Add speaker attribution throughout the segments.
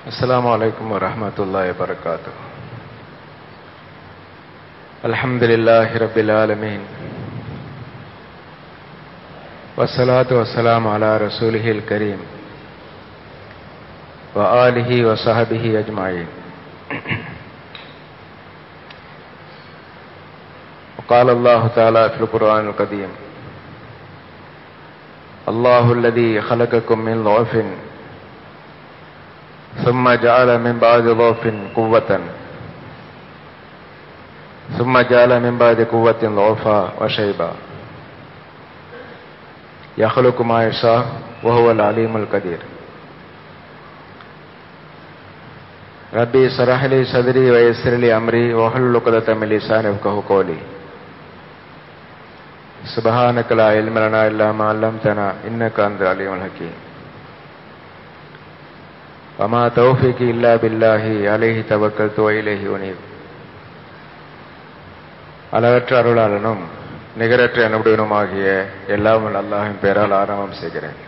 Speaker 1: السلام عليكم ورحمة الله وبركاته الحمد لله رب العالمين والصلاة والسلام على رسوله الكريم وآله وصحبه أجمعين وقال الله تعالى في القرآن القديم الله الذي خلقكم من ضعف ثم جعل من بعد ضعف قوة ثم جعل من بعد قوة ضعفا وشيبا يخلق ما يشاء وهو العليم القدير ربي اشرح لي صدري ويسر لي امري واحلل عقدة من لساني يفقهوا قولي سبحانك لا علم لنا الا ما علمتنا انك انت العليم الحكيم وما توفيقي الا بالله عليه توكلت واليه انيب அளவற்ற அருளாளனும் நிகரற்ற அனுபவனுமாகிய எல்லாம் அல்லாஹின் பெயரால் ஆரம்பம் செய்கிறேன்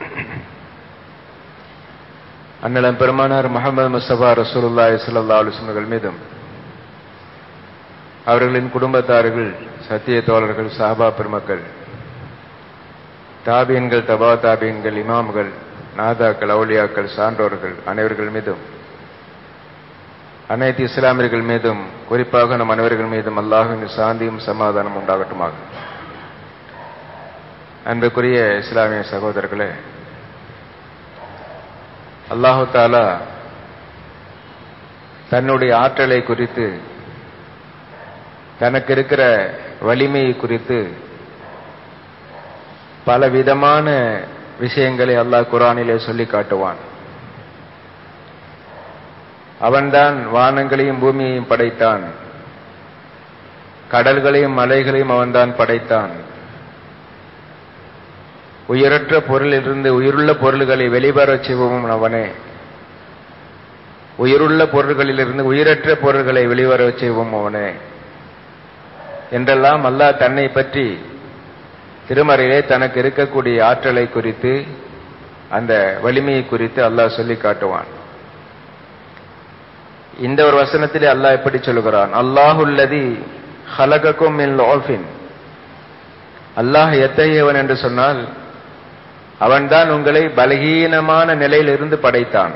Speaker 1: அண்ணலம் பெருமானார் முகமது முஸ்தபா ரசூலுல்லாஹி ஸல்லல்லாஹு அலைஹி வஸல்லம் மீதும் அவர்களின் குடும்பத்தார்கள் சத்திய தோழர்கள் சாபா பெருமக்கள் தாபியன்கள் தபா தாபியன்கள் இமாம்கள் நாதாக்கள் அவுலியாக்கள் சான்றோர்கள் அனைவர்கள் மீதும் அனைத்து இஸ்லாமியர்கள் மீதும் குறிப்பாக நம் அனைவர்கள் மீதும் அல்லாஹின் சாந்தியும் சமாதானம் உண்டாகட்டுமாக அன்புக்குரிய இஸ்லாமிய சகோதரர்களே அல்லாஹு தாலா தன்னுடைய ஆற்றலை குறித்து தனக்கு இருக்கிற வலிமையை குறித்து பல விதமான விஷயங்களை அல்லாஹ் குரானிலே சொல்லி காட்டுவான் அவன்தான் வானங்களையும் பூமியையும் படைத்தான் கடல்களையும் மலைகளையும் அவன்தான் படைத்தான் உயிரற்ற பொருளிலிருந்து உயிருள்ள பொருள்களை வெளிவரச் செய்வோம் அவனே உயிருள்ள பொருள்களிலிருந்து உயிரற்ற பொருள்களை வெளிவரச் செய்வோம் அவனே என்றெல்லாம் அல்லாஹ் தன்னை பற்றி திருமறையிலே தனக்கு இருக்கக்கூடிய ஆற்றலை குறித்து அந்த வலிமையை குறித்து அல்லாஹ் சொல்லி காட்டுவான் இந்த ஒரு வசனத்திலே அல்லாஹ் எப்படி சொல்லுகிறான் அல்லாஹுல்லதி ஹலகக்கும் ஓஃபின் அல்லாஹ் எத்தகையவன் என்று சொன்னால் அவன்தான் உங்களை பலகீனமான நிலையிலிருந்து படைத்தான்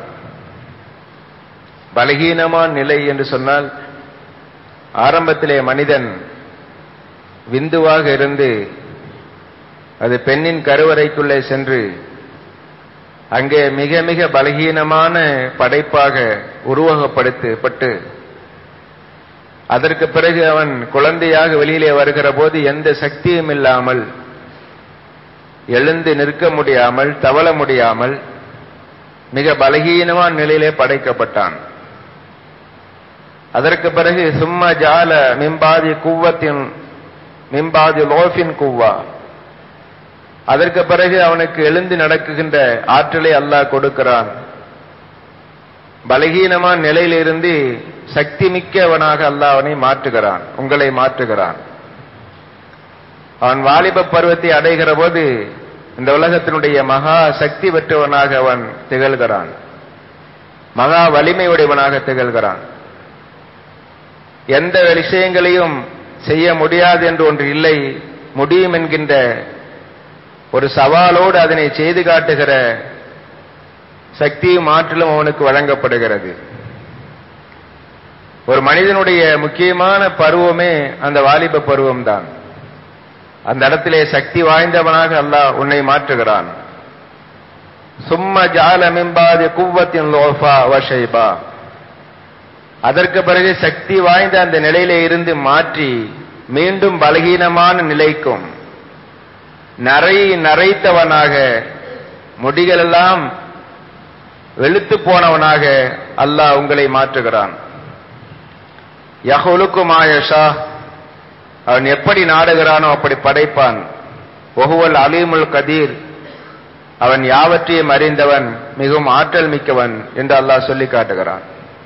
Speaker 1: பலகீனமான நிலை என்று சொன்னால் ஆரம்பத்திலே மனிதன் விந்துவாக இருந்து அது பெண்ணின் கருவறைக்குள்ளே சென்று அங்கே மிக மிக பலகீனமான படைப்பாக உருவகப்படுத்தப்பட்டு அதற்கு பிறகு அவன் குழந்தையாக வெளியிலே வருகிற போது எந்த சக்தியும் இல்லாமல் எழுந்து நிற்க முடியாமல் தவள முடியாமல் மிக பலகீனமான நிலையிலே படைக்கப்பட்டான் அதற்கு பிறகு சும்மா ஜால மிம்பாதி குவத்தின் மிம்பாதி லோஃபின் குவா அதற்கு பிறகு அவனுக்கு எழுந்து நடக்குகின்ற ஆற்றலை அல்லாஹ் கொடுக்கிறான் பலகீனமான நிலையிலிருந்து சக்தி மிக்கவனாக அல்லாஹ் அவனை மாற்றுகிறான் உங்களை மாற்றுகிறான் அவன் வாலிப பருவத்தை அடைகிற போது இந்த உலகத்தினுடைய மகா சக்தி பெற்றவனாக அவன் திகழ்கிறான் மகா வலிமை உடையவனாக திகழ்கிறான் எந்த விஷயங்களையும் செய்ய முடியாது என்று ஒன்று இல்லை முடியும் என்கின்ற ஒரு சவாலோடு அதனை செய்து காட்டுகிற சக்தியும் ஆற்றலும் அவனுக்கு வழங்கப்படுகிறது ஒரு மனிதனுடைய முக்கியமான பருவமே அந்த வாலிப பருவம்தான் அந்த இடத்திலே சக்தி வாய்ந்தவனாக அல்லாஹ் உன்னை மாற்றுகிறான் சும்ம ஜால மிம்பாதி குவத்தின் லோஃபா வஷைபா அதற்கு பிறகு சக்தி வாய்ந்த அந்த நிலையிலே இருந்து மாற்றி மீண்டும் பலகீனமான நிலைக்கும் நரை நரைத்தவனாக முடிகளெல்லாம் வெளுத்து போனவனாக அல்லாஹ் உங்களை மாற்றுகிறான் யஹொலுக்கு மாயஷா அவன் எப்படி நாடுகிறானோ அப்படி படைப்பான் ஒகுவல் அலீமுல் கதீர் அவன் யாவற்றையும் அறிந்தவன் மிகவும் ஆற்றல் மிக்கவன் என்று அல்லாஹ் சொல்லி காட்டுகிறான்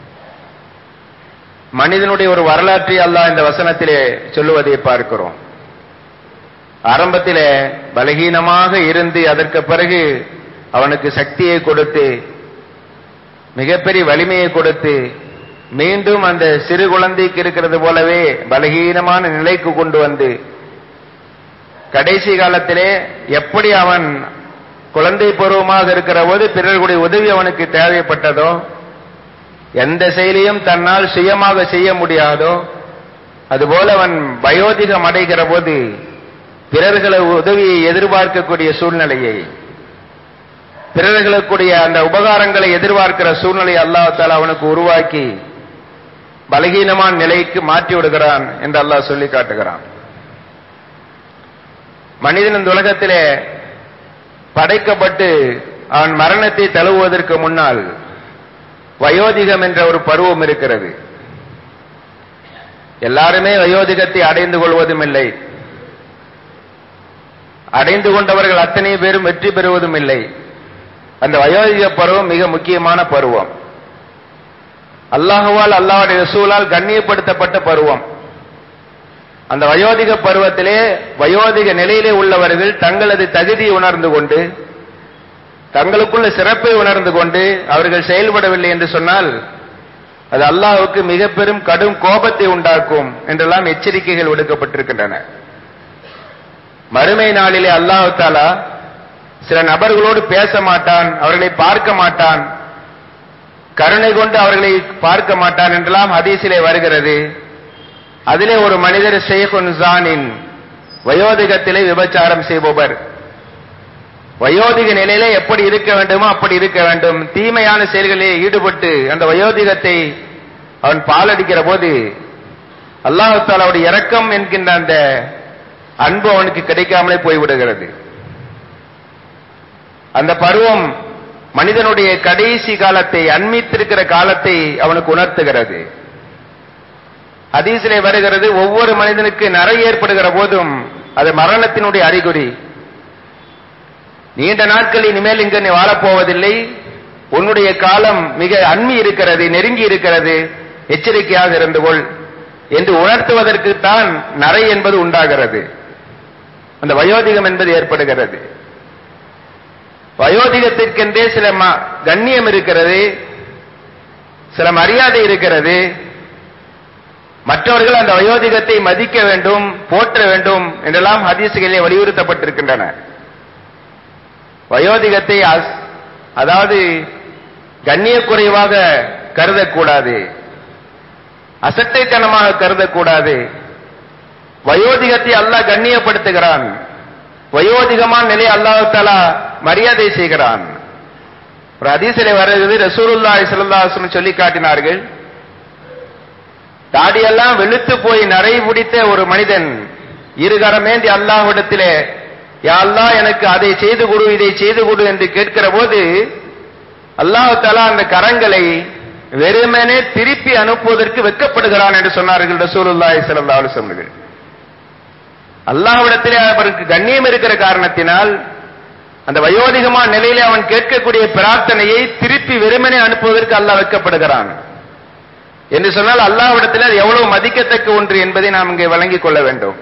Speaker 1: மனிதனுடைய ஒரு வரலாற்றை அல்லாஹ் இந்த வசனத்திலே சொல்லுவதை பார்க்கிறோம் ஆரம்பத்திலே பலகீனமாக இருந்து அதற்கு பிறகு அவனுக்கு சக்தியை கொடுத்து மிகப்பெரிய வலிமையை கொடுத்து மீண்டும் அந்த சிறு குழந்தைக்கு இருக்கிறது போலவே பலகீனமான நிலைக்கு கொண்டு வந்து கடைசி காலத்திலே எப்படி அவன் குழந்தை பருவமாக இருக்கிற போது பிறர்களுடைய உதவி அவனுக்கு தேவைப்பட்டதோ எந்த செயலையும் தன்னால் சுயமாக செய்ய முடியாதோ அதுபோல அவன் வயோதிகம் அடைகிற போது பிறர்களை உதவியை எதிர்பார்க்கக்கூடிய சூழ்நிலையை பிறர்களுக்குடைய அந்த உபகாரங்களை எதிர்பார்க்கிற சூழ்நிலை அல்லாஹால அவனுக்கு உருவாக்கி பலகீனமான நிலைக்கு மாற்றி விடுகிறான் என்று அல்லாஹ் சொல்லி காட்டுகிறான் மனிதன் இந்த உலகத்திலே படைக்கப்பட்டு அவன் மரணத்தை தழுவுவதற்கு முன்னால் வயோதிகம் என்ற ஒரு பருவம் இருக்கிறது எல்லாருமே வயோதிகத்தை அடைந்து கொள்வதும் இல்லை அடைந்து கொண்டவர்கள் அத்தனை பேரும் வெற்றி பெறுவதும் இல்லை அந்த வயோதிக பருவம் மிக முக்கியமான பருவம் அல்லாஹுவால் அல்லாஹுடைய ரசூலால் கண்ணியப்படுத்தப்பட்ட பருவம் அந்த வயோதிக பருவத்திலே வயோதிக நிலையிலே உள்ளவர்கள் தங்களது தகுதியை உணர்ந்து கொண்டு தங்களுக்குள்ள சிறப்பை உணர்ந்து கொண்டு அவர்கள் செயல்படவில்லை என்று சொன்னால் அது அல்லாஹுக்கு மிக பெரும் கடும் கோபத்தை உண்டாக்கும் என்றெல்லாம் எச்சரிக்கைகள் விடுக்கப்பட்டிருக்கின்றன மறுமை நாளிலே அல்லாஹு தாலா சில நபர்களோடு பேச மாட்டான் அவர்களை பார்க்க மாட்டான் கருணை கொண்டு அவர்களை பார்க்க மாட்டான் என்றெல்லாம் ஹதீஸிலே வருகிறது அதிலே ஒரு மனிதர் ஷேகுன் ஜானின் வயோதிகத்திலே விபச்சாரம் செய்பவர் வயோதிக நிலையிலே எப்படி இருக்க வேண்டுமோ அப்படி இருக்க வேண்டும் தீமையான செயல்களில் ஈடுபட்டு அந்த வயோதிகத்தை அவன் பாலடிக்கிற போது அல்லாஹு தாலாவுடைய இரக்கம் என்கின்ற அந்த அன்பு அவனுக்கு கிடைக்காமலே போய்விடுகிறது அந்த பருவம் மனிதனுடைய கடைசி காலத்தை அண்மித்திருக்கிற காலத்தை அவனுக்கு உணர்த்துகிறது அதீசிலே வருகிறது ஒவ்வொரு மனிதனுக்கு நரை ஏற்படுகிற போதும் அது மரணத்தினுடைய அறிகுறி நீண்ட நாட்கள் இனிமேல் இங்கு நீ வாழப்போவதில்லை உன்னுடைய காலம் மிக அண்மி இருக்கிறது நெருங்கி இருக்கிறது எச்சரிக்கையாக இருந்து கொள் என்று உணர்த்துவதற்குத்தான் நரை என்பது உண்டாகிறது அந்த வயோதிகம் என்பது ஏற்படுகிறது வயோதிகத்திற்கென்றே சில கண்ணியம் இருக்கிறது சில மரியாதை இருக்கிறது மற்றவர்கள் அந்த வயோதிகத்தை மதிக்க வேண்டும் போற்ற வேண்டும் என்றெல்லாம் ஹதீசுகளிலே வலியுறுத்தப்பட்டிருக்கின்றன வயோதிகத்தை அதாவது கண்ணிய குறைவாக கருதக்கூடாது அசட்டைத்தனமாக கருதக்கூடாது வயோதிகத்தை அல்லாஹ் கண்ணியப்படுத்துகிறான் வயோதிகமான நிலை அல்லாஹு தாலா மரியாதை செய்கிறான் ஒரு அதிசலை வருகிறது ரசூலுல்லாஹி ஸல்லல்லாஹு சொல்லி காட்டினார்கள் தாடியெல்லாம் வெளுத்து போய் நரை பிடித்த ஒரு மனிதன் இருகரமேந்தி அல்லாஹ்விடத்திலே யா அல்லாஹ் எனக்கு அதை செய்து கொடு இதை செய்து கொடு என்று கேட்கிற போது அல்லாஹு தாலா அந்த கரங்களை வெறுமனே திருப்பி அனுப்புவதற்கு வெட்கப்படுகிறான் என்று சொன்னார்கள் ரசூலுல்லாஹி ஸல்லல்லாஹு அலைஹி வஸல்லம் அல்லாஹ்விடத்திலே அவருக்கு கண்ணியம் இருக்கிற காரணத்தினால் அந்த வயோதிகமான நிலையிலே அவன் கேட்கக்கூடிய பிரார்த்தனையை திருப்பி வெறுமனே அனுப்புவதற்கு அல்லாஹ் வைக்கப்படுகிறான் என்று சொன்னால் அல்லாஹ்விடத்தில் அது எவ்வளவு மதிக்கத்தக்க ஒன்று என்பதை நாம் இங்கே வழங்கிக் கொள்ள வேண்டும்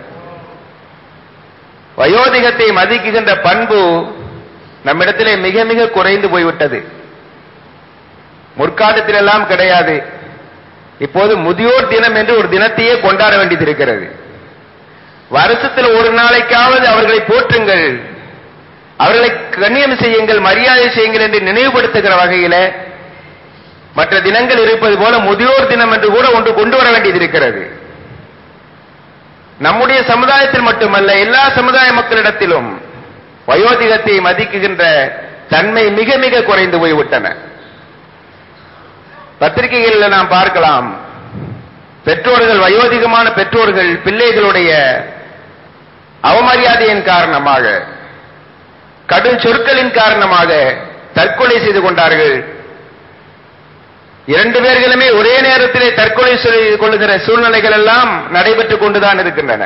Speaker 1: வயோதிகத்தை மதிக்குகின்ற பண்பு நம்மிடத்திலே மிக மிக குறைந்து போய்விட்டது முற்காலத்திலெல்லாம் கிடையாது இப்போது முதியோர் தினம் என்று ஒரு தினத்தையே கொண்டாட வேண்டியது இருக்கிறது வருஷத்தில் ஒரு நாளைக்காவது அவர்களை போற்றுங்கள் அவர்களை கண்ணியம் செய்யுங்கள் மரியாதை செய்யுங்கள் என்று நினைவுபடுத்துகிற வகையில மற்ற தினங்கள் இருப்பது போல முதியோர் தினம் என்று கூட ஒன்று கொண்டு வர வேண்டியது இருக்கிறது நம்முடைய சமுதாயத்தில் மட்டுமல்ல எல்லா சமுதாய மக்களிடத்திலும் வயோதிகத்தை மதிக்குகின்ற தன்மை மிக மிக குறைந்து போய்விட்டன பத்திரிகைகளில் நாம் பார்க்கலாம் பெற்றோர்கள் வயோதிகமான பெற்றோர்கள் பிள்ளைகளுடைய அவமரியாதையின் காரணமாக கடும் சொற்களின் காரணமாக தற்கொலை செய்து கொண்டார்கள் இரண்டு பேர்களுமே ஒரே நேரத்திலே தற்கொலை செய்து கொள்ளுகிற சூழ்நிலைகள் எல்லாம் நடைபெற்றுக் கொண்டுதான் இருக்கின்றன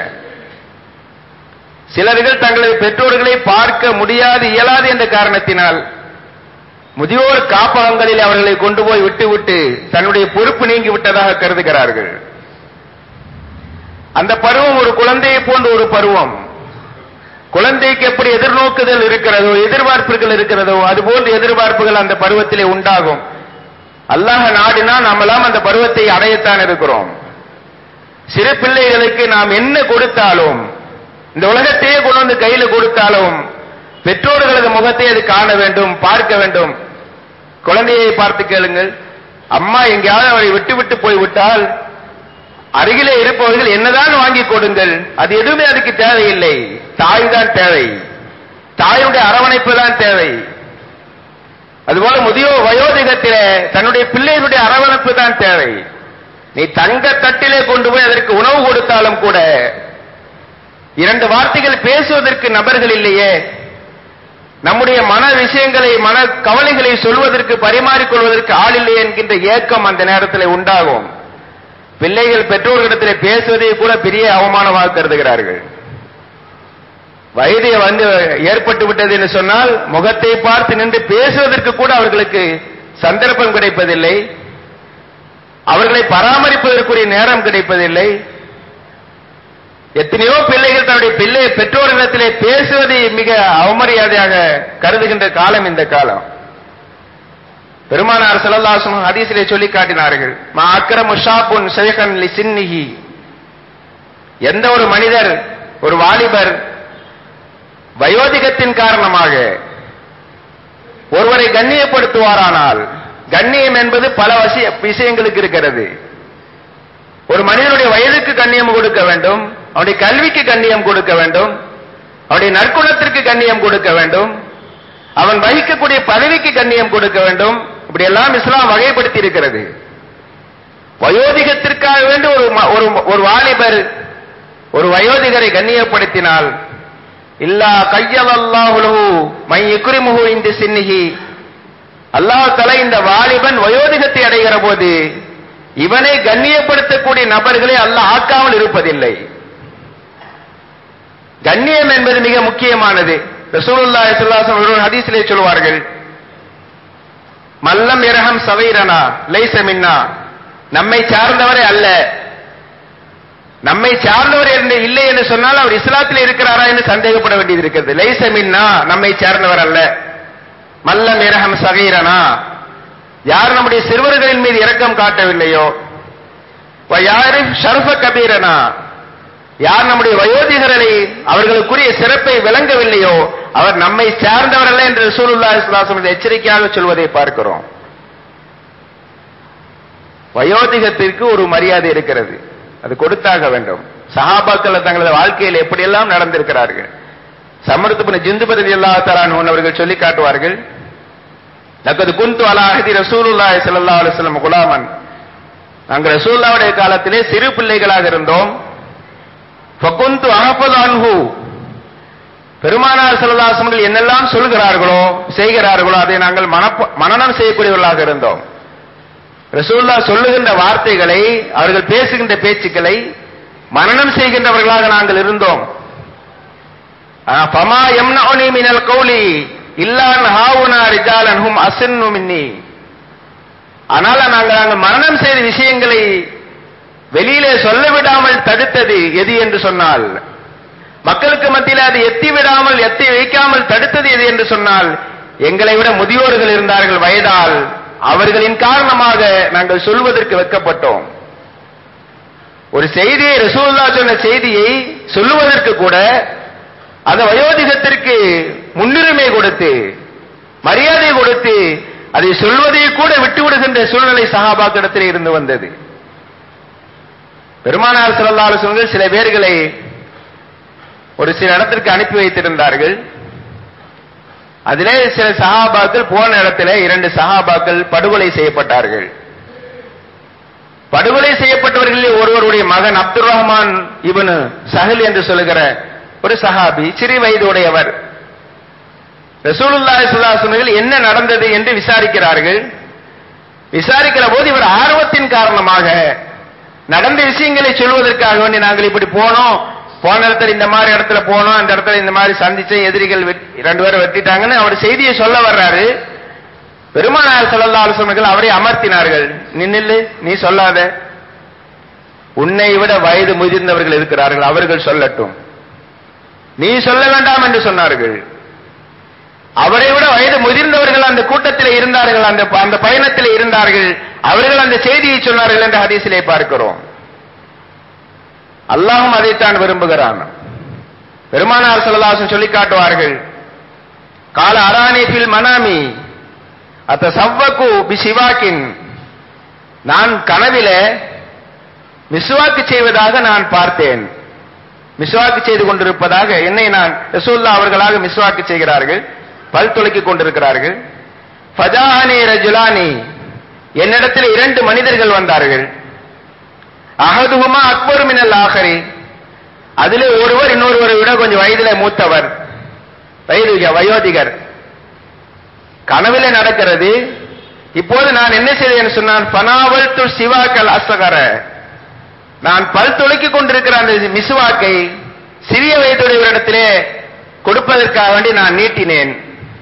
Speaker 1: சிலர்கள் தங்களது பெற்றோர்களை பார்க்க முடியாது இயலாது என்ற காரணத்தினால் முதியோர் காப்பகங்களில் அவர்களை கொண்டு போய் விட்டுவிட்டு தன்னுடைய பொறுப்பு நீங்கி விட்டதாக கருதுகிறார்கள் அந்த பருவம் ஒரு குழந்தையை போன்ற ஒரு பருவம் குழந்தைக்கு எப்படி எதிர்நோக்குதல் இருக்கிறதோ எதிர்பார்ப்புகள் இருக்கிறதோ அதுபோன்ற எதிர்பார்ப்புகள் அந்த பருவத்திலே உண்டாகும் அல்லாஹ் நாடினா நம்மளாம் அந்த பருவத்தை அடையத்தான் இருக்கிறோம் சிறு பிள்ளைகளுக்கு நாம் என்ன கொடுத்தாலும் இந்த உலகத்தையே கொண்டு வந்து கையில கொடுத்தாலும் பெற்றோர்களது முகத்தை அது காண வேண்டும் பார்க்க வேண்டும் குழந்தையை பார்த்து கேளுங்கள் அம்மா எங்கேயாவது அவரை விட்டு விட்டு போய் விட்டால் அருகிலே இருப்பவர்கள் என்னதான் வாங்கி கொடுங்கள் அது எதுவுமே அதுக்கு தேவையில்லை தாய் தான் தேவை தாயுடைய அரவணைப்பு தான் தேவை அதுபோல முதியோர் வயோதிகத்திலே தன்னுடைய பிள்ளைகளுடைய அரவணைப்பு தான் தேவை நீ தங்க தட்டிலே கொண்டு போய் அதற்கு உணவு கொடுத்தாலும் கூட இரண்டு வார்த்தைகள் பேசுவதற்கு நபர்கள் இல்லையே நம்முடைய மன விஷயங்களை மன கவலைகளை சொல்வதற்கு பரிமாறிக்கொள்வதற்கு ஆள் இல்லை என்கின்ற ஏக்கம் அந்த நேரத்தில் உண்டாகும் பிள்ளைகள் பெற்றோர்களிடத்தில் பேசுவதை கூட பெரிய அவமானமாக கருதுகிறார்கள் வயது வந்து ஏற்பட்டு விட்டது என்று சொன்னால் முகத்தை பார்த்து நின்று பேசுவதற்கு கூட அவர்களுக்கு சந்தர்ப்பம் கிடைப்பதில்லை அவர்களை பராமரிப்பதற்குரிய நேரம் கிடைப்பதில்லை எத்தனையோ பிள்ளைகள் தன்னுடைய பிள்ளை பெற்றோர்களிடத்திலே பேசுவதை மிக அவமரியாதையாக கருதுகின்ற காலம் இந்த காலம் பெருமானார் ஸல்லல்லாஹு ஹதீஸிலே சொல்லி காட்டினார்கள் மா அக்ரமு ஷாபுன் ஷைഖன் லிசின்னிஹி எந்த ஒரு மனிதர் ஒரு வாலிபர் வயோதிகத்தின் காரணமாக ஒருவரை கண்ணியப்படுத்துவாரானால் கண்ணியம் என்பது பல வசி- விஷயங்களுக்கு இருக்கிறது ஒரு மனிதனுடைய வயதுக்கு கண்ணியம் கொடுக்க வேண்டும் அவனுடைய கல்விக்கு கண்ணியம் கொடுக்க வேண்டும் அவனுடைய நற்குணத்திற்கு கண்ணியம் கொடுக்க வேண்டும் அவன் வகிக்கக்கூடிய பதவிக்கு கண்ணியம் கொடுக்க வேண்டும் இப்படி எல்லாம் இஸ்லாம் வகைப்படுத்தி இருக்கிறது வயோதிகத்திற்காக வேண்டி ஒரு ம- ஒரு ஒரு வாலிபர் ஒரு வயோதிகரை கண்ணியப்படுத்தினால் இல்லா கையவல்லாஹுலஹு மை இக்ரிமுஹு இந்த சின்னிஹி அல்லாஹ் தலை இந்த வாலிபன் வயோதிகத்தை அடைகிற போது இவனை கண்ணியப்படுத்தக்கூடிய நபர்களை அல்லாஹ் ஆக்காமல் இருப்பதில்லை கண்ணியம் என்பது மிக முக்கியமானது ரசூலுல்லாஹி ஸல்லல்லாஹு அலைஹி வஸல்லம் ஹதீஸிலே சொல்வார்கள் மல்லம் இரஹம் சவைரனா லைஸ மின்னா நம்மை சார்ந்தவரே அல்ல நம்மை சார்ந்தவர் என்று இல்லை என்று சொன்னால் அவர் இஸ்லாத்தில் இருக்கிறாரா என்று சந்தேகப்பட வேண்டியது இருக்கிறது லைஸ மின்னா நம்மை சார்ந்தவர் அல்ல மல்லம் இரஹம் சகைரனா யார் நம்முடைய சிறுவர்களின் மீது இரக்கம் காட்டவில்லையோ யாரு ஷர்ஃப கபீரனா யார் நம்முடைய வயோதிகர்களை அவர்களுக்குரிய சிறப்பை விளங்கவில்லையோ அவர் நம்மை சார்ந்தவர் அல்ல என்று ரசூலுல்லாஹி ஸல்லல்லாஹு அலைஹி வஸல்லம் எச்சரிக்கையாக சொல்வதை பார்க்கிறோம் வயோதிகத்திற்கு ஒரு மரியாதை இருக்கிறது அது கொடுத்தாக வேண்டும் சஹாபாக்கள் தங்களது வாழ்க்கையில் எப்படியெல்லாம் நடந்திருக்கிறார்கள் சமர்த்துபன ஜிந்துபதி அல்லா தரான் அவர்கள் சொல்லி காட்டுவார்கள் லக்கது குந்து அலா அஹதி ரசூலுல்லாஹி ஸல்லல்லாஹு அலைஹி வஸல்லம் குலாமன் நாங்கள் ரசூலுல்லாவுடைய காலத்திலே சிறு பிள்ளைகளாக இருந்தோம் ஃபகுந்து அஹஃபது அன்ஹு பெருமானார் ஸல்லல்லாஹு என்னெல்லாம் சொல்கிறார்களோ செய்கிறார்களோ அதை நாங்கள் மனப்ப- மனனம் செய்யக்கூடியவர்களாக இருந்தோம் ரசூல்லா சொல்லுகின்ற வார்த்தைகளை அவர்கள் பேசுகின்ற பேச்சுக்களை மனனம் செய்கின்றவர்களாக நாங்கள் இருந்தோம் ஆஹ், ஃபமா யம்னஉனி மினல் கௌலி இல்லான் ஹாவுனா ரிஜாலன் ஹும் அசின்னு மின்னி ஆனால் நாங்கள் நாங்கள் மரணம் செய்த விஷயங்களை வெளியிலே சொல்ல விடாமல் தடுத்தது எது என்று சொன்னால் மக்களுக்கு மத்தியில் அது எத்தி விடாமல் எத்தி வைக்காமல் தடுத்தது எது என்று சொன்னால் எங்களை விட முதியோர்கள் இருந்தார்கள் வயதால் அவர்களின் காரணமாக நாங்கள் சொல்வதற்கு வெட்கப்பட்டோம் ஒரு செய்தியை ரசூலுல்லாஹ் சொன்ன செய்தியை சொல்லுவதற்கு கூட அந்த வயோதிகத்திற்கு முன்னுரிமை கொடுத்து மரியாதை கொடுத்து அதை சொல்வதை கூட விட்டுவிடுகின்ற சூழ்நிலை சகாபாக்கிடத்தில் இருந்து வந்தது பெருமானார் ஸல்லல்லாஹு அலைஹி வஸல்லம் சில பேர்களை ஒரு சில இடத்திற்கு அனுப்பி வைத்திருந்தார்கள் அதிலே சில சஹாபாக்கள் போன இடத்திலே இரண்டு சஹாபாக்கள் படுகொலை செய்யப்பட்டார்கள் படுகொலை செய்யப்பட்டவர்களில் ஒருவருடைய மகன் அப்துல் ரஹ்மான் இவனு சஹல் என்று சொல்லுகிற ஒரு சஹாபி சிறு வயது உடையவர் ரசூலுல்லாஹி ஸல்லல்லாஹு அலைஹி வஸல்லம் என்ன நடந்தது என்று விசாரிக்கிறார்கள் விசாரிக்கிற போது இவர் ஆர்வத்தின் காரணமாக நடந்த விஷயங்களை சொல்வதற்காக வேண்டி நாங்கள் இப்படி போனோம் போன இடத்துல இந்த மாதிரி இடத்துல போனோம் அந்த இடத்துல இந்த மாதிரி சந்திச்ச எதிரிகள் வெட்- ரெண்டு பேரும் வெட்டிட்டாங்கன்னு அவர் செய்தியை சொல்ல வர்றாரு பெருமானார் ஸல்லல்லாஹு அலைஹி வஸல்லம் அவரை அமர்த்தினார்கள் நீ நில்லு நீ சொல்லாத உன்னை விட வயது முதிர்ந்தவர்கள் இருக்கிறார்கள் அவர்கள் சொல்லட்டும் நீ சொல்ல வேண்டாம் என்று சொன்னார்கள் அவரை விட வயது முதிர்ந்தவர்கள் அந்த கூட்டத்தில் இருந்தார்கள் அவர்கள் அந்த அந்த பயணத்தில் இருந்தார்கள் அவர்கள் அந்த செய்தியை சொன்னார்கள் என்ற ஹதீஸிலே பார்க்கிறோம் அல்லாஹும் அதைத்தான் விரும்புகிறான் பெருமானார் ஸல்லல்லாஹு சொல்லி காட்டுவார்கள் கால அரானி ஃபில் மனாமி அத்த சவ்வக்கு பி சிவாக்கின் நான் கனவிலே மிஸ்வாக்கு செய்வதாக நான் பார்த்தேன் மிஸ்வாக்கு செய்து கொண்டிருப்பதாக என்னை நான் ரசூல்லா அவர்களாக மிஸ்வாக்கு செய்கிறார்கள் பல் துளக்கிக் கொண்டிருக்கிறார்கள் ஃபஜாஹானி ரஜுலானி என்னிடத்தில் இரண்டு மனிதர்கள் வந்தார்கள் அகதுகுமா அக்பர் மினல் ஆகரி அதிலே ஒருவர் இன்னொருவரை விட கொஞ்சம் வயதில மூத்தவர் வயது வயோதிகர் கனவிலே நடக்கிறது இப்போது நான் என்ன செய்தேன் சொன்னான் பனாவல் து சிவாக்கல் அசகர நான் பல் துளக்கிக் கொண்டிருக்கிற அந்த மிசுவாக்கை சிறிய வயதுடையவரிடத்திலே கொடுப்பதற்காக வேண்டி நான் நீட்டினேன்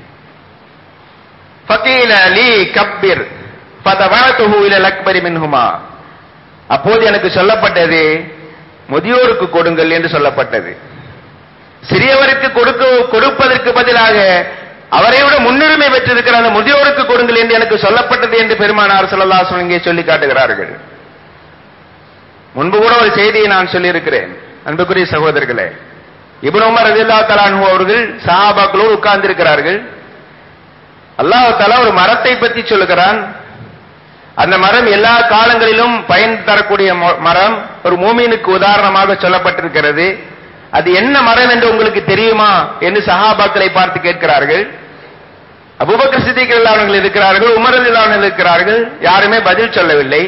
Speaker 1: ஃபகீல லீ கப்பிர் ஃபதவஅதுஹு இலல் அக்பரி மின்ஹுமா அப்போது எனக்கு சொல்லப்பட்டது முதியோருக்கு கொடுங்கள் என்று சொல்லப்பட்டது சிறியவருக்கு கொடுக்க கொடுப்பதற்கு பதிலாக அவரை விட முன்னுரிமை பெற்றிருக்கிற அந்த முதியோருக்கு கொடுங்கள் என்று எனக்கு சொல்லப்பட்டது என்று பெருமானார் ஸல்லல்லாஹு அலைஹி இங்கே சொல்லி காட்டுகிறார்கள் முன்பு கூட ஒரு செய்தியை நான் சொல்லியிருக்கிறேன் அன்புக்குரிய சகோதரர்களே இப்னு உமர் ரலியல்லாஹு தஆலா அன்ஹு அவர்கள் சஹாபாக்களோடு உட்கார்ந்திருக்கிறார்கள் அல்லாஹ் தஆலா ஒரு மரத்தை பற்றி சொல்லுகிறான் அந்த மரம் எல்லா காலங்களிலும் பயன் தரக்கூடிய ம- மரம் ஒரு மூமினுக்கு உதாரணமாக சொல்லப்பட்டிருக்கிறது அது என்ன மரம் என்று உங்களுக்கு தெரியுமா என்று சஹாபாக்களை பார்த்து கேட்கிறார்கள் அபூபக்கர் சித்திக் அவர்கள் இருக்கிறார்கள் உமர் அவர்கள் இருக்கிறார்கள் யாருமே பதில் சொல்லவில்லை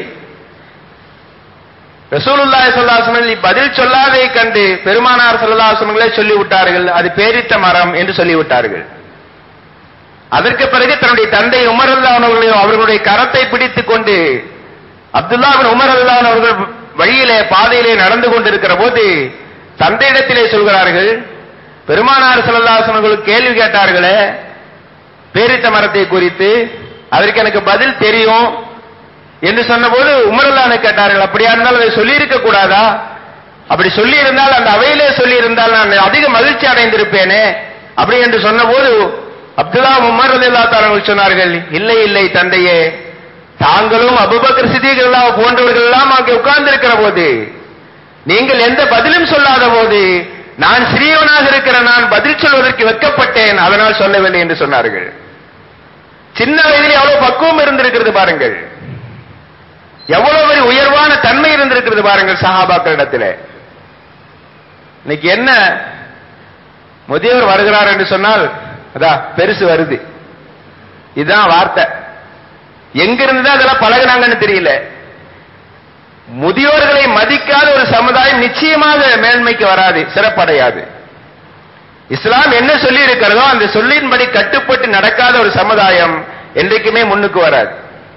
Speaker 1: ரசூலுல்லாஹி ஸல்லல்லாஹு அலைஹி வஸல்லம் பதில் சொல்லாதை கண்டு பெருமானார் ஸல்லல்லாஹு அலைஹி வஸல்லம் சொல்லி விட்டார்கள் அது பேரிட்ட மரம் என்று சொல்லி விட்டார்கள் அதற்கு பிறகு தன்னுடைய தந்தை உமர் அல்லாஹ் அவர்களையும் அவர்களுடைய கரத்தை பிடித்துக் கொண்டு அப்துல்லா பின் உமர் அல்லாஹ் அவர்கள் வழியிலே பாதையிலே நடந்து கொண்டிருக்கிற போது தந்தையிடத்திலே சொல்கிறார்கள் பெருமானார் ஸல்லல்லாஹு அலைஹி வஸல்லம் கேள்வி கேட்டார்களே பேரிட்ட மரத்தை குறித்து அதற்கு எனக்கு பதில் தெரியும் என்று சொன்னபோது உமரல்லான்னு கேட்டார்கள் அப்படியா இருந்தால் அதை சொல்லியிருக்க கூடாதா அப்படி சொல்லி இருந்தால் அந்த அவையிலே சொல்லி இருந்தால் நான் அதிக மகிழ்ச்சி அடைந்திருப்பேனே அப்படி என்று சொன்னபோது அப்துல்லா உமர் ரலியல்லாஹு தஆலா அவர்கள் சொன்னார்கள் இல்லை இல்லை தந்தையே தாங்களும் அபூபக்கர் சித்திக் ரலியல்லாஹு போன்றவர்கள் எல்லாம் அங்கே உட்கார்ந்திருக்கிற போது நீங்கள் எந்த பதிலும் சொல்லாத போது நான் சிறியவனாக இருக்கிற நான் பதில் சொல்வதற்கு வெட்கப்பட்டேன் அதனால் சொல்லவில்லை என்று சொன்னார்கள் சின்ன வயதில் எவ்வளவு பக்குவம் இருந்திருக்கிறது பாருங்கள் எவ்வளவு ஒரு உயர்வான தன்மை இருந்திருக்கிறது பாருங்கள் சஹாபாக்களிடத்திலே இன்னைக்கு என்ன முதியவர் வருகிறார் என்று சொன்னால் அதா பெருசு வருது இதுதான் வார்த்தை எங்கிருந்து தான் அதெல்லாம் பழகுனாங்கன்னு தெரியல முதியோர்களை மதிக்காத ஒரு சமுதாயம் நிச்சயமாக மேன்மைக்கு வராது சிறப்படையாது இஸ்லாம் என்ன சொல்லி இருக்கிறதோ அந்த சொல்லின்படி கட்டுப்பட்டு நடக்காத ஒரு சமுதாயம் என்றைக்குமே முன்னுக்கு வராது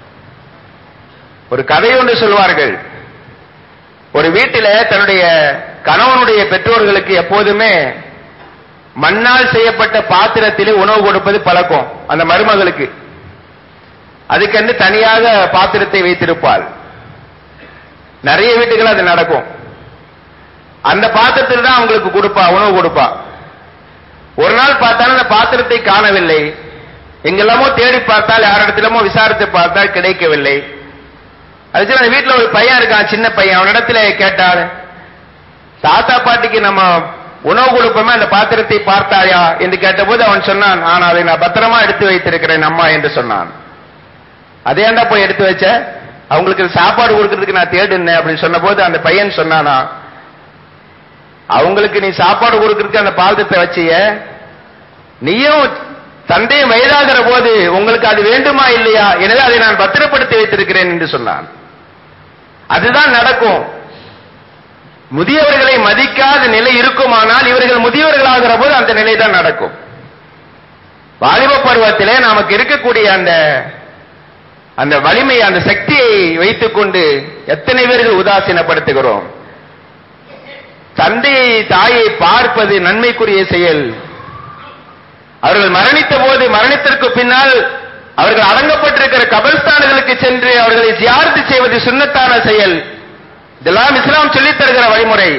Speaker 1: ஒரு கதை ஒன்று சொல்வார்கள் ஒரு வீட்டில தன்னுடைய கணவனுடைய பெற்றோர்களுக்கு எப்போதுமே மண்ணால் செய்யப்பட்ட பாத்திரத்திலே உணவு கொடுப்பது பழக்கம் அந்த மருமகளுக்கு அதுக்கென்று தனியாக பாத்திரத்தை வைத்திருப்பாள் நிறைய வீட்டுகள் அது நடக்கும் அந்த பாத்திரத்தில் தான் அவங்களுக்கு கொடுப்பா உணவு கொடுப்பா ஒரு நாள் பார்த்தாலும் அந்த பாத்திரத்தை காணவில்லை எங்கெல்லாமோ தேடி பார்த்தால் யாரிடத்திலமோ விசாரித்து பார்த்தால் கிடைக்கவில்லை அதுக்கு அந்த வீட்டுல ஒரு பையன் இருக்கான் சின்ன பையன் அவனிடத்துல கேட்டாள் தாத்தா பாட்டிக்கு நம்ம உணவு கொடுப்போமே அந்த பாத்திரத்தை பார்த்தாயா என்று கேட்டபோது அவன் சொன்னான் நான் அதை நான் பத்திரமா எடுத்து வைத்திருக்கிறேன் அம்மா என்று சொன்னான் அதேண்டா போய் எடுத்து வச்ச அவங்களுக்கு சாப்பாடு கொடுக்கறதுக்கு நான் தேடுனேன் அப்படின்னு சொன்னபோது அந்த பையன் சொன்னானா அவங்களுக்கு நீ சாப்பாடு கொடுக்கறதுக்கு அந்த பாத்திரத்தை வச்சிய நீயும் தந்தையும் வயதாகிற போது உங்களுக்கு அது வேண்டுமா இல்லையா எனவே அதை நான் பத்திரப்படுத்தி வைத்திருக்கிறேன் என்று சொன்னான் அதுதான் நடக்கும் முதியவர்களை மதிக்காத நிலை இருக்குமானால் இவர்கள் முதியவர்களாகிற போது அந்த நிலை தான் நடக்கும் வாலிப பருவத்திலே நமக்கு இருக்கக்கூடிய அந்த அந்த வலிமை அந்த சக்தியை வைத்துக்கொண்டு எத்தனை பேர்கள் உதாசீனப்படுத்துகிறோம் தந்தையை தாயை பார்ப்பது நன்மைக்குரிய செயல் அவர்கள் மரணித்த போது மரணித்திற்கு பின்னால் அவர்கள் அடங்கப்பட்டிருக்கிற கபல்ஸ்தான்களுக்கு சென்று அவர்களை ஜியாரத்து செய்வது சுன்னத்தான செயல் இதெல்லாம் இஸ்லாம் சொல்லித் தருகிற வழிமுறை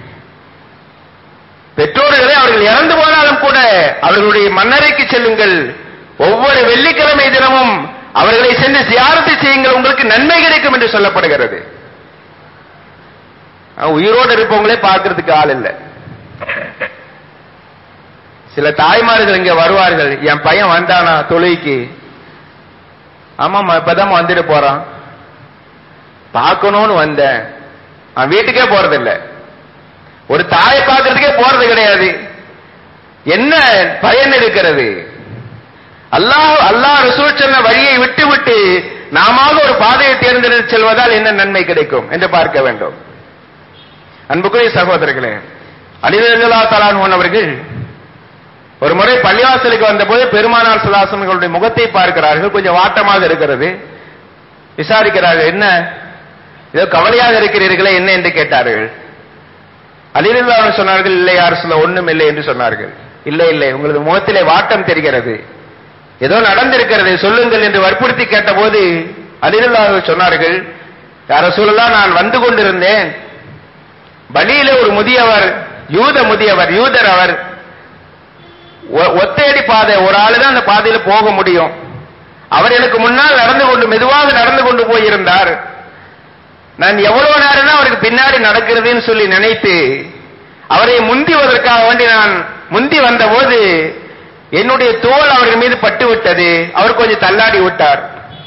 Speaker 1: பெற்றோர்களை அவர்கள் இறந்து போனாலும் கூட அவர்களுடைய மன்னரைக்கு செல்லுங்கள் ஒவ்வொரு வெள்ளிக்கிழமை தினமும் அவர்களை சென்று சியாரத்தை செய்யுங்கள் உங்களுக்கு நன்மை கிடைக்கும் என்று சொல்லப்படுகிறது ஆனா, உயிரோடு இருப்பவங்களே பார்க்கிறதுக்கு ஆள் இல்லை சில தாய்மார்கள் இங்க வருவார்கள் என் பையன் வந்தானா தொழுகைக்கு ஆமாம்மா இப்பதான் வந்துட்டு போறான் பார்க்கணும்னு வந்தேன் அவன் வீட்டுக்கே போறதில்ல ஒரு தாயை பார்க்கறதுக்கே போறது கிடையாது என்ன பயன் இருக்கிறது அல்லாஹ் அல்லாஹ் ரசூல் சொன்ன வழியை விட்டு விட்டு நாம ஒரு பாதையை தேர்ந்தெடுத்து செல்வதால் என்ன நன்மை கிடைக்கும் என்று பார்க்க வேண்டும் அன்புக்குரிய சகோதரர்களே அலிதல்லா தலான் அவர்கள் ஒரு முறை பள்ளிவாசலுக்கு வந்தபோது பெருமானார் சுல்லாசன்களுடைய முகத்தை பார்க்கிறார்கள் கொஞ்சம் வாட்டமாக இருக்கிறது விசாரிக்கிறார்கள் என்ன ஏதோ கவலையாக இருக்கிறீர்களே என்ன என்று கேட்டார்கள் அலிலுல்லா சொன்னார்கள் இல்லை யார் சொல்ல ஒண்ணும் இல்லை என்று சொன்னார்கள் இல்லை இல்லை உங்களது முகத்திலே வாட்டம் தெரிகிறது ஏதோ நடந்திருக்கிறது சொல்லுங்கள் என்று வற்புறுத்தி கேட்டபோது அலிலுல்லா சொன்னார்கள் யார சொல்லலாம் நான் வந்து கொண்டிருந்தேன் பலியில ஒரு முதியவர் யூத முதியவர் யூதர் அவர் ஒ- ஒத்தையடி பாதை ஒரு ஆளு தான் அந்த பாதையில போக முடியும் அவர் எனக்கு முன்னால் நடந்து கொண்டு மெதுவாக நடந்து கொண்டு போயிருந்தார் நான் எவ்வளவு நேரம் தான் அவருக்கு பின்னாடி நடக்கிறதுன்னு சொல்லி நினைத்து அவரை முந்திவதற்காக வேண்டி நான் முந்தி வந்தபோது என்னுடைய தோல் அவர்கள் மீது பட்டு விட்டது அவர் கொஞ்சம் தள்ளாடி விட்டார்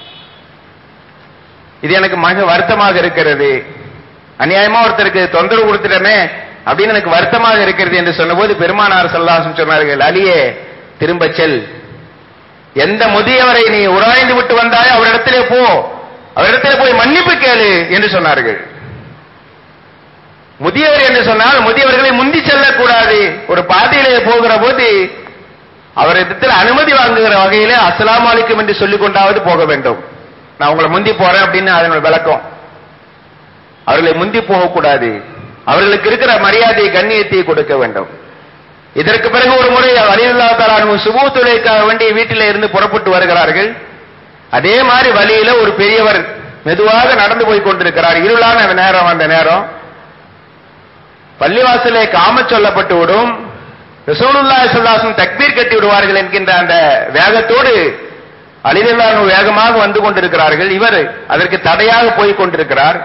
Speaker 1: இது எனக்கு மிக வருத்தமாக இருக்கிறது அநியாயமா ஒருத்தருக்கு தொந்தரவு கொடுத்துட்டமே அப்படின்னு எனக்கு வருத்தமாக இருக்கிறது என்று சொன்னபோது பெருமானார் சல்லாசம் சொன்னார்கள் அலியே திரும்ப செல் எந்த முதியவரை நீ உராய்ந்து விட்டு வந்தாய் அவரிடத்திலே போ அவரிடத்திலே போய் மன்னிப்பு கேளு என்று சொன்னார்கள் முதியவர் என்று சொன்னால் முதியவர்களை முந்தி செல்லக்கூடாது ஒரு பாதையிலே போகிற போது அவரிடத்தில் அனுமதி வாங்குகிற வகையிலே அஸ்ஸலாமு அலைக்கும் என்று சொல்லிக் கொண்டாவது போக வேண்டும் நான் உங்களை முந்தி போறேன் அப்படின்னு அதனுடைய விளக்கம் அவர்களை முந்தி போகக்கூடாது அவர்களுக்கு இருக்கிற மரியாதையை கண்ணியத்தை கொடுக்க வேண்டும் இதற்கு பிறகு ஒரு முறை அலிவுல்லா தலானு சுபு தொழிலுக்காக வேண்டி வீட்டில இருந்து புறப்பட்டு வருகிறார்கள் அதே மாதிரி வழியில ஒரு பெரியவர் மெதுவாக நடந்து போய் கொண்டிருக்கிறார் இருளான நேரம் அந்த நேரம் பள்ளிவாசலே காமச் சொல்லப்பட்டு விடும் ரசூலுல்லா சுல்லாசன் தக்பீர் கட்டி விடுவார்கள் என்கின்ற அந்த வேகத்தோடு அலிதல்லானு வேகமாக வந்து கொண்டிருக்கிறார்கள் இவர் அதற்கு தடையாக போய் கொண்டிருக்கிறார்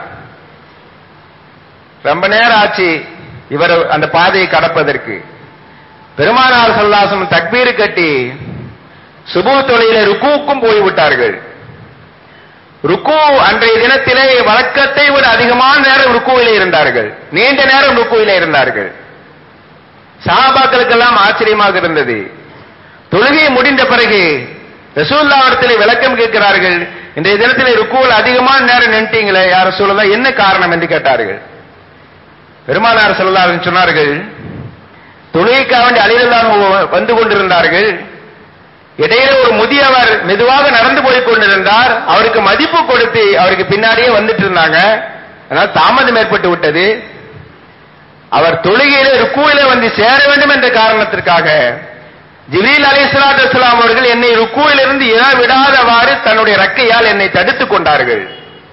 Speaker 1: ரொம்ப நேரம் ஆச்சு இவர் அந்த பாதையை கடப்பதற்கு பெருமானார் சொல்லாசம் தக்பீர் கட்டி சுபு தொழில ருக்குவுக்கும் போய்விட்டார்கள் ருக்கு அன்றைய தினத்திலே வழக்கத்தை விட அதிகமான நேரம் ருக்குவிலே இருந்தார்கள் நீண்ட நேரம் ருக்குவிலே இருந்தார்கள் சஹாபாக்களுக்கெல்லாம் ஆச்சரியமாக இருந்தது தொழுகை முடிந்த பிறகு ரசூல்லாவிடத்திலே விளக்கம் கேட்கிறார்கள் இன்றைய தினத்திலே ருக்குவில் அதிகமான நேரம் நின்ட்டீங்களே யார சொல்லலாம் என்ன காரணம் என்று கேட்டார்கள் பெருமானார் சொல்லலாம் சொன்னார்கள் தொழுகைக்காக வேண்டி அழியெல்லாம் வந்து கொண்டிருந்தார்கள் இடையில ஒரு முதியவர் மெதுவாக நடந்து போய் கொண்டிருந்தார் அவருக்கு மதிப்பு கொடுத்து அவருக்கு பின்னாடியே வந்துட்டு இருந்தாங்க அதனால் தாமதம் ஏற்பட்டு விட்டது அவர் தொழுகையில ருக்குவில வந்து சேர வேண்டும் என்ற காரணத்திற்காக ஜிப்ரீல் அலி இஸ்லாத்து அவர்கள் என்னை ருக்குவிலிருந்து இழ விடாதவாறு தன்னுடைய ரக்கையால் என்னை தடுத்துக் கொண்டார்கள்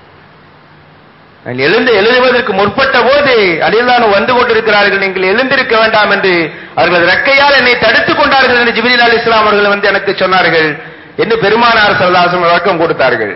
Speaker 1: நான் எழுந்து எழுதுவதற்கு முற்பட்ட போது அலில்லானு வந்து கொண்டிருக்கிறார்கள் நீங்கள் எழுந்திருக்க வேண்டாம் என்று அவர்கள் ரெக்கையால் என்னை தடுத்துக் கொண்டார்கள் என்று ஜிபிரில் அலி இஸ்லாம் அவர்கள் வந்து எனக்கு சொன்னார்கள் என்று பெருமானார் சல்லாசம் விளக்கம் கொடுத்தார்கள்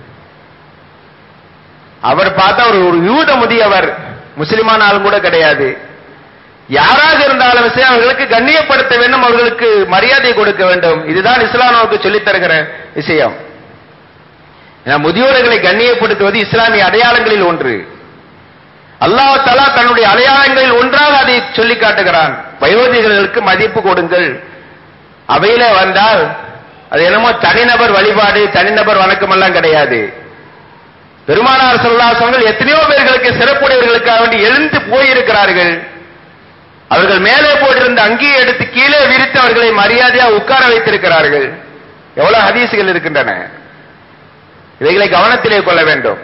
Speaker 1: அவர் பார்த்தா ஒரு ஒரு யூத முதியவர் முஸ்லிமான ஆளும் கூட கிடையாது யாராக இருந்தாலும் சரி அவர்களுக்கு கண்ணியப்படுத்த வேண்டும் அவர்களுக்கு மரியாதை கொடுக்க வேண்டும் இதுதான் இஸ்லாம் நமக்கு சொல்லித் தருகிற விஷயம் ஏன்னா, முதியோர்களை கண்ணியப்படுத்துவது இஸ்லாமிய அடையாளங்களில் ஒன்று அல்லாஹ் தலா தன்னுடைய அடையாளங்களில் ஒன்றாக அதை சொல்லி காட்டுகிறான் வயோதிகர்களுக்கு மதிப்பு கொடுங்கள் அவையில வந்தால் அது என்னமோ தனிநபர் வழிபாடு தனிநபர் வணக்கம் எல்லாம் கிடையாது பெருமானார் சொல்லாசவங்கள் எத்தனையோ பேர்களுக்கு சிறப்புடையவர்களுக்காக வேண்டி எழுந்து போயிருக்கிறார்கள் அவர்கள் மேலே போட்டிருந்த அங்கியை எடுத்து கீழே விரித்து அவர்களை மரியாதையா உட்கார வைத்திருக்கிறார்கள் எவ்வளவு ஹதீசுகள் இருக்கின்றன இவைகளை கவனத்திலே கொள்ள வேண்டும்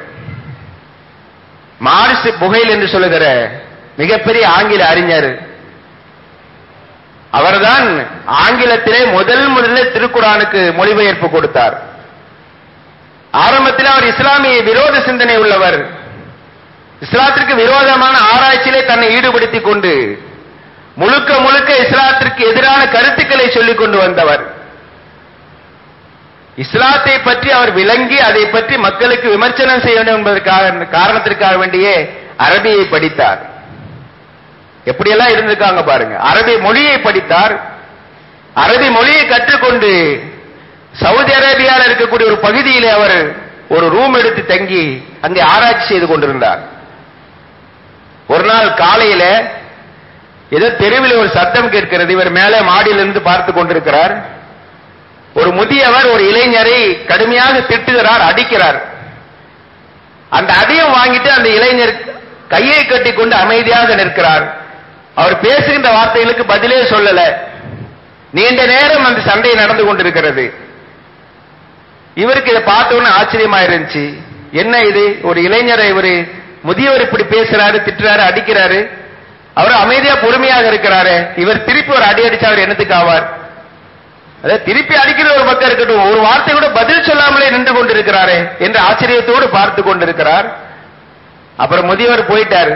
Speaker 1: மாரிஸ் புகைல் என்று சொல்லுகிற மிகப்பெரிய ஆங்கில அறிஞர் அவர்தான் ஆங்கிலத்திலே முதல் முதலில் திருக்குறானுக்கு மொழிபெயர்ப்பு கொடுத்தார் ஆரம்பத்தில் அவர் இஸ்லாமிய விரோத சிந்தனை உள்ளவர் இஸ்லாத்திற்கு விரோதமான ஆராய்ச்சியிலே தன்னை ஈடுபடுத்திக் கொண்டு முழுக்க முழுக்க இஸ்லாத்திற்கு எதிரான கருத்துக்களை சொல்லிக் கொண்டு வந்தவர் இஸ்லாத்தை பற்றி அவர் விளங்கி அதை பற்றி மக்களுக்கு விமர்சனம் செய்ய வேண்டும் என்பதற்காக காரணத்திற்காக வேண்டியே அரபியை படித்தார் எப்படியெல்லாம் இருந்திருக்காங்க பாருங்க அரபி மொழியை படித்தார் அரபி மொழியை கற்றுக்கொண்டு சவுதி அரேபியாவில் இருக்கக்கூடிய ஒரு பகுதியிலே அவர் ஒரு ரூம் எடுத்து தங்கி அங்கே ஆராய்ச்சி செய்து கொண்டிருந்தார் ஒரு நாள் காலையில ஏதோ தெருவில் ஒரு சத்தம் கேட்கிறது இவர் மேலே மாடியிலிருந்து பார்த்து கொண்டிருக்கிறார் ஒரு முதியவர் ஒரு இளைஞரை கடுமையாக திட்டுகிறார் அடிக்கிறார் அந்த அடியும் வாங்கிட்டு அந்த இளைஞர் கையை கட்டிக்கொண்டு அமைதியாக நிற்கிறார் அவர் பேசுகின்ற வார்த்தைகளுக்கு பதிலே சொல்லல நீண்ட நேரம் அந்த சண்டை நடந்து கொண்டிருக்கிறது இவருக்கு இதை பார்த்த உடனே ஆச்சரியமா இருந்துச்சு என்ன இது ஒரு இளைஞரை இவரு முதியவர் இப்படி பேசுறாரு திட்டுறாரு அடிக்கிறாரு அவர் அமைதியா பொறுமையாக இருக்கிறாரு இவர் திருப்பி ஒரு அடி அடிச்சா அவர் என்னத்துக்கு ஆவார் அதாவது திருப்பி அடிக்கிற ஒரு பக்கம் இருக்கட்டும் ஒரு வார்த்தை கூட பதில் சொல்லாமலே நின்று கொண்டிருக்கிறாரே என்று ஆச்சரியத்தோடு பார்த்து கொண்டிருக்கிறார் அப்புறம் முதியவர் போயிட்டார்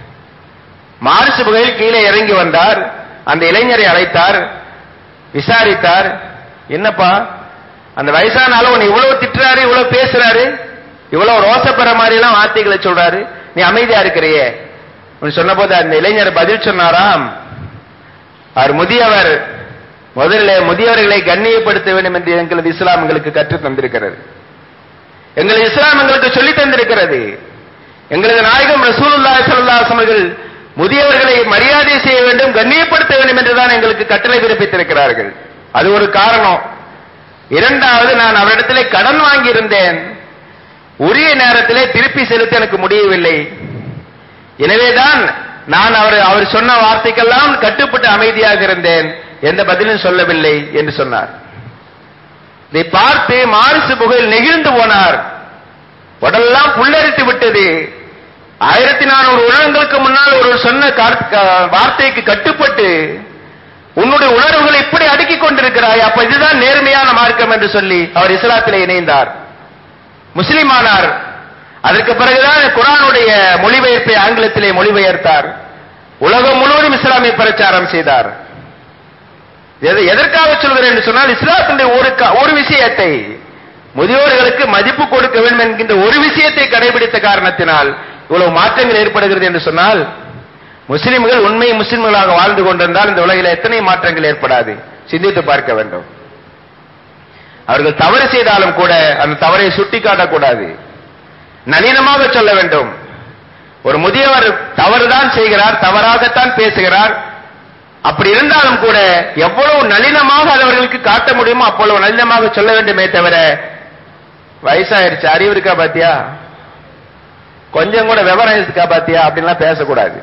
Speaker 1: மார்ச் புகையில் கீழே இறங்கி வந்தார் அந்த இளைஞரை அழைத்தார் விசாரித்தார் என்னப்பா அந்த வயசான ஆளு உன்னை இவ்வளவு திட்டுறாரு இவ்வளவு பேசுறாரு இவ்வளவு ரோசப்படுற மாதிரி எல்லாம் வார்த்தைகளை சொல்றாரு நீ அமைதியா இருக்கிறியே சொன்ன போது அந்த இளைஞர் பதில் சொன்னாராம் அவர் முதியவர் முதல்ல முதியவர்களை கண்ணியப்படுத்த வேண்டும் என்று எங்களது இஸ்லாம் எங்களுக்கு கற்றுத் தந்திருக்கிறது எங்களது இஸ்லாம் எங்களுக்கு சொல்லி தந்திருக்கிறது எங்களது நாயகம் ரசூலுல்லாஹி ஸல்லல்லாஹு அலைஹி அவர்கள் முதியவர்களை மரியாதை செய்ய வேண்டும் கண்ணியப்படுத்த வேண்டும் என்றுதான் எங்களுக்கு கட்டளை பிறப்பித்திருக்கிறார்கள் அது ஒரு காரணம் இரண்டாவது நான் அவரிடத்திலே கடன் வாங்கி இருந்தேன் உரிய நேரத்திலே திருப்பி செலுத்த எனக்கு முடியவில்லை எனவேதான் நான் அவர் அவர் சொன்ன வார்த்தைக்கெல்லாம் கட்டுப்பட்டு அமைதியாக இருந்தேன் எந்த பதிலும் சொல்லவில்லை என்று சொன்னார் இதை பார்த்து மாரிசு புகையில் நெகிழ்ந்து போனார் உடலெல்லாம் புல்லரித்து விட்டது ஆயிரத்தி நானூறு வருடங்களுக்கு முன்னால் ஒரு சொன்ன வார்த்தைக்கு கட்டுப்பட்டு உன்னுடைய உணர்வுகளை இப்படி அடுக்கிக் கொண்டிருக்கிறாய் அப்ப இதுதான் நேர்மையான மார்க்கம் என்று சொல்லி அவர் இஸ்லாத்திலே இணைந்தார் முஸ்லிம் ஆனார் அதற்கு பிறகுதான் குரானுடைய மொழிபெயர்ப்பை ஆங்கிலத்திலே மொழிபெயர்த்தார் உலகம் முழுவதும் இஸ்லாமிய பிரச்சாரம் செய்தார் எதற்காக சொல்கிறேன் என்று சொன்னால் இஸ்லாத்தினுடைய ஒரு ஒரு விஷயத்தை முதியோர்களுக்கு மதிப்பு கொடுக்க வேண்டும் என்கின்ற ஒரு விஷயத்தை கடைபிடித்த காரணத்தினால் இவ்வளவு மாற்றங்கள் ஏற்படுகிறது என்று சொன்னால் முஸ்லிம்கள் உண்மை முஸ்லிம்களாக வாழ்ந்து கொண்டிருந்தால் இந்த உலகில் எத்தனை மாற்றங்கள் ஏற்படாது சிந்தித்து பார்க்க வேண்டும் அவர்கள் தவறு செய்தாலும் கூட அந்த தவறை சுட்டிக்காட்டக்கூடாது நளினமாக சொல்ல வேண்டும் ஒரு முதியவர் தவறுதான் செய்கிறார் தவறாகத்தான் பேசுகிறார் அப்படி இருந்தாலும் கூட எவ்வளவு நளினமாக அது அவர்களுக்கு காட்ட முடியுமோ அவ்வளவு நளினமாக சொல்ல வேண்டுமே தவிர வயசாயிருச்சு அறிவு இருக்கா பாத்தியா கொஞ்சம் கூட விவரம் இருக்கா பாத்தியா அப்படின்லாம் பேசக்கூடாது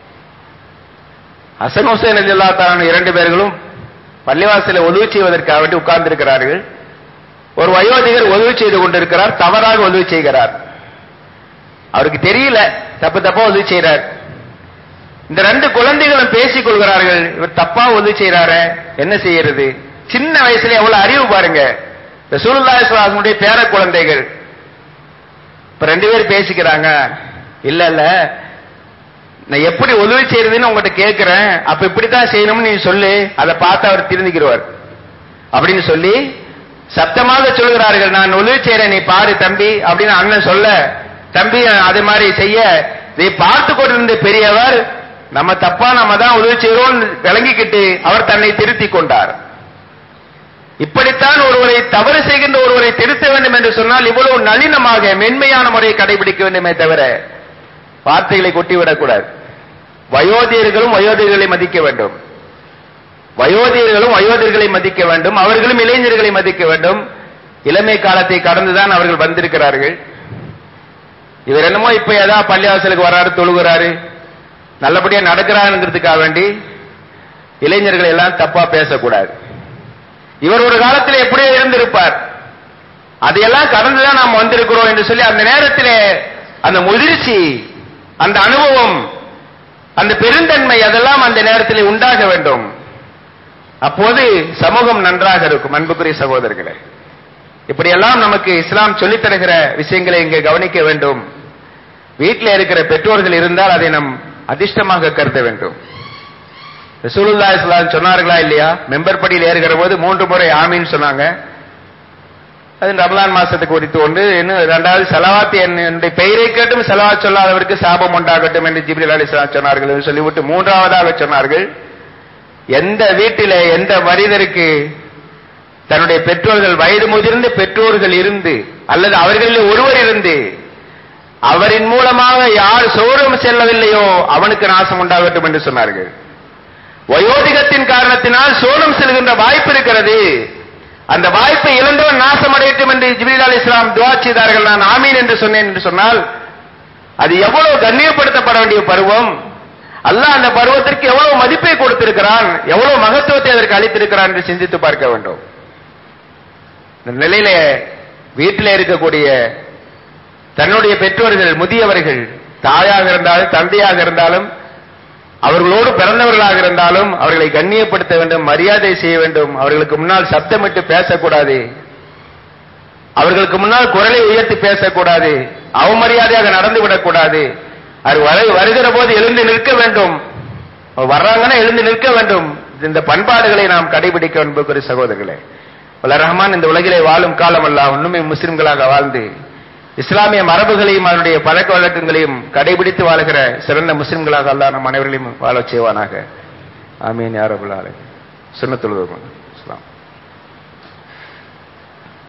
Speaker 1: ஹசன் ஹுசேன் அல்லாத்தான இரண்டு பேர்களும் பள்ளிவாசல உதவி செய்வதற்காக வேண்டி உட்கார்ந்திருக்கிறார்கள் ஒரு வயோதிகர் உதவி செய்து கொண்டிருக்கிறார் தவறாக உதவி செய்கிறார் அவருக்கு தெரியல தப்பு தப்பா உதவி செய்யறார் இந்த ரெண்டு குழந்தைகளும் பேசிக் கொள்கிறார்கள் இவர் தப்பா உதவி செய்யறாரு என்ன செய்யறது சின்ன வயசுல எவ்வளவு அறிவு பாருங்க இந்த சூழ்நிலை பேர குழந்தைகள் இப்ப ரெண்டு பேரும் பேசிக்கிறாங்க இல்ல இல்ல நான் எப்படி உதவி செய்யறதுன்னு உங்ககிட்ட கேட்கிறேன் அப்ப இப்படித்தான் செய்யணும்னு நீ சொல்லு அதை பார்த்து அவர் திருந்திக்கிறவர் அப்படின்னு சொல்லி சத்தமாக சொல்கிறார்கள் நான் உதவி செய்யறேன் நீ பாரு தம்பி அப்படின்னு அண்ணன் சொல்ல தம்பி அது மாதிரி செய்ய இதை பார்த்து கொண்டிருந்த பெரியவர் நம்ம தப்பா நம்ம தான் உதவி செய்கிறோம் விளங்கிக்கிட்டு அவர் தன்னை திருத்திக் கொண்டார் இப்படித்தான் ஒருவரை தவறு செய்கின்ற ஒருவரை திருத்த வேண்டும் என்று சொன்னால் இவ்வளவு நளினமாக மென்மையான முறையை கடைபிடிக்க வேண்டுமே தவிர வார்த்தைகளை கொட்டிவிடக்கூடாது வயோதிகர்களும் வயோதிகர்களை மதிக்க வேண்டும் வயோதிகர்களும் வயோதிகர்களை மதிக்க வேண்டும் அவர்களும் இளைஞர்களை மதிக்க வேண்டும் இளமை காலத்தை கடந்துதான் அவர்கள் வந்திருக்கிறார்கள் இவர் என்னமோ இப்ப ஏதாவது பள்ளிவாசலுக்கு வராரு தொழுகிறாரு நல்லபடியா நடக்கிறாருங்கிறதுக்காக வேண்டி இளைஞர்கள் எல்லாம் தப்பா பேசக்கூடாது இவர் ஒரு காலத்தில் எப்படியோ இருந்திருப்பார் அதையெல்லாம் கடந்துதான் நாம் வந்திருக்கிறோம் என்று சொல்லி அந்த நேரத்திலே அந்த முதிர்ச்சி அந்த அனுபவம் அந்த பெருந்தன்மை அதெல்லாம் அந்த நேரத்தில் உண்டாக வேண்டும் அப்போது சமூகம் நன்றாக இருக்கும் அன்புக்குரிய சகோதரர்களே இப்படியெல்லாம் நமக்கு இஸ்லாம் சொல்லித் தருகிற விஷயங்களை இங்கே கவனிக்க வேண்டும் வீட்டில் இருக்கிற பெற்றோர்கள் இருந்தால் அதை நம் அதிர்ஷ்டமாக கருத வேண்டும் ரசூலுல்லா இஸ்லாம் சொன்னார்களா இல்லையா மெம்பர் படியில் ஏறுகிற போது மூன்று முறை ஆமீன் சொன்னாங்க அது ரமலான் மாசத்துக்கு குறித்து ஒன்று இன்னும் இரண்டாவது செலவாத்து என்னுடைய பெயரை கேட்டும் செலவாத் சொல்லாதவருக்கு சாபம் உண்டாகட்டும் என்று ஜிப்ரில் அலிஸ்லாம் சொன்னார்கள் என்று சொல்லிவிட்டு மூன்றாவதாக சொன்னார்கள் எந்த வீட்டிலே எந்த மனிதருக்கு தன்னுடைய பெற்றோர்கள் வயது முதிர்ந்த பெற்றோர்கள் இருந்து அல்லது அவர்களில் ஒருவர் இருந்து அவரின் மூலமாக யார் சோரம் செல்லவில்லையோ அவனுக்கு நாசம் உண்டாகட்டும் என்று சொன்னார்கள் வயோதிகத்தின் காரணத்தினால் சோனம் செல்கின்ற வாய்ப்பு இருக்கிறது அந்த வாய்ப்பை இழந்தவன் நாசம் அடையட்டும் என்று ஜிபிரில் அலி இஸ்லாம் துவா செய்தார்கள் நான் ஆமீன் என்று சொன்னேன் என்று சொன்னால் அது எவ்வளவு கண்ணியப்படுத்தப்பட வேண்டிய பருவம் அல்லாஹ் அந்த பருவத்திற்கு எவ்வளவு மதிப்பை கொடுத்திருக்கிறான் எவ்வளவு மகத்துவத்தை அதற்கு அளித்திருக்கிறான் என்று சிந்தித்து பார்க்க வேண்டும் இந்த நிலையில வீட்டில் இருக்கக்கூடிய தன்னுடைய பெற்றோர்கள் முதியவர்கள் தாயாக இருந்தாலும் தந்தையாக இருந்தாலும் அவர்களோடு பிறந்தவர்களாக இருந்தாலும் அவர்களை கண்ணியப்படுத்த வேண்டும் மரியாதை செய்ய வேண்டும் அவர்களுக்கு முன்னால் சப்தமிட்டு பேசக்கூடாது அவர்களுக்கு முன்னால் குரலை உயர்த்தி பேசக்கூடாது அவமரியாதையாக நடந்து விடக்கூடாது அது வரு- வருகிற போது எழுந்து நிற்க வேண்டும் வர்றாங்கன்னா எழுந்து நிற்க வேண்டும் இந்த பண்பாடுகளை நாம் கடைபிடிக்க வேண்டும் சகோதரர்களே வல்ல ரஹ்மான் இந்த உலகிலே வாழும் காலம் அல்ல உண்மை முஸ்லிம்களாக வாழ்ந்து இஸ்லாமிய மரபுகளையும் அதனுடைய பழக்க வழக்கங்களையும் கடைபிடித்து வாழுகிற சிறந்த முஸ்லிம்களாக அல்லாஹ் நம் அனைவர்களையும் வாழச் செய்வானாக ஆமீன் யாரபுல்லாலே சுண்ணத்துல் இஸ்லாம்